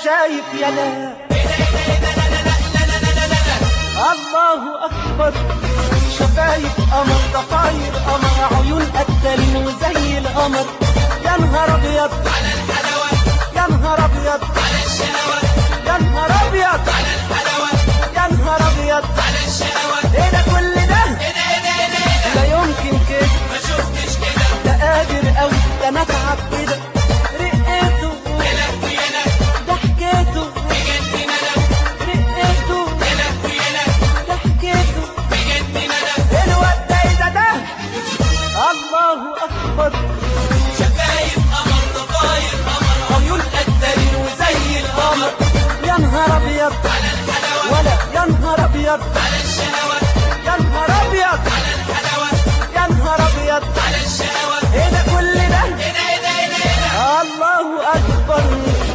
شايف يا لا الله أكبر شفايف قمر ضفاير قمر عيون قتالين وزي القمر يا نهار أبيض على الحلاوة يا نهار أبيض على الشهوة يا نهار أبيض على الحلاوة يا نهار أبيض على الشهوة إيه ده كل ده ايه ده ايه ده ايه ده ايه ده لا يمكن كده ما شفتش كده ده قادر أوي ده أنا أتعب كده رقيته يا لهوي يا لهوي ده حكيته بجد ندم رقيته يا لهوي يا لهوي ده حكيته بجد ندم الواد ده إيه ده ده الله أكبر شفايف قمر ضفاير قمر عيون قدامي وزي القمر يا نهار ابيض على الحلاوة ولا يا نهار ابيض على الشهوة يا نهار ابيض على الحلاوة يا نهار ابيض على الشهوة ايه ده كل ده ايه ده ايه ده ايه ده ايه ده الله اكبر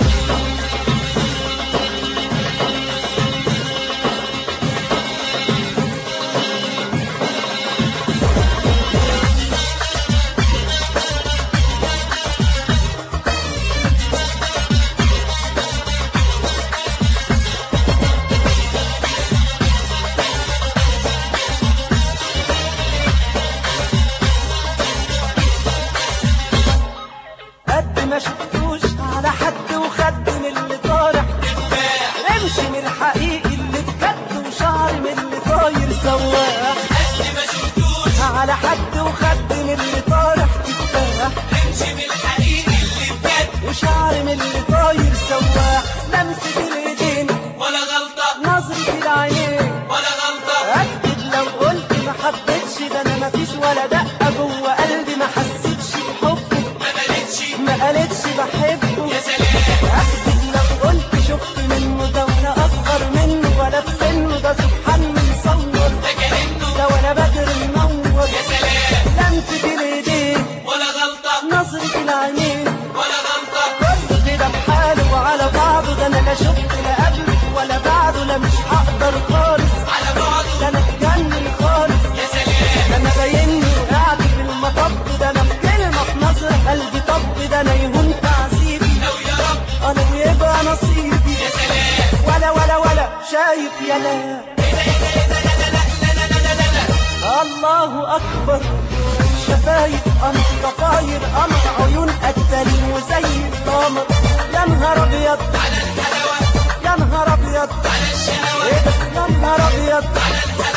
قد ما شفتوش على حد وخد من اللي طارح امشي من الحقيقي اللي بجد وشعر من اللي طاير سواح قد ما شفتوش على حد وخد من اللي طارح تفاح امشي بالحقيقي اللي بجد وشعر من اللي طاير سواح لمسة الايدين ولا غلطة نظرة العينين ولا غلطة أكد لو قلت ما حبيتش ده أنا مفيش ولا دقة جوه قلبي ما حسيتش بحبه ما بلتش ما قالتش بحبه يا سلام أكد لو قلت شفت منه ده وأنا أصغر منه ولا في سنه ده سبحان مصور ده كأنه ده وأنا بدر منور يا سلام لمسة الإيدين ولا غلطة نظرة العينين ولا غلطة كله كده بحاله وعلى بعضه ده أنا لا شفت لا قبله ولا بعده لا مش هقدر خالص على بعضه ده أنا اتجنن خالص يا سلام ده انا باين وقعت في المطب ده انا في كلمه في نظر قلبي طب ده انا يهون تعذيبي لو يا رب انا ويبقى نصيبي يا سلام ولا ولا ولا شايف يا لا الله اكبر شفايف قمر ضفاير قمر عيون قتالين وزي القمر يا نهار ابيض على الحلاوة يا نهار ابيض على الشهوة ايه ده يا نهار ابيض على الحلاوة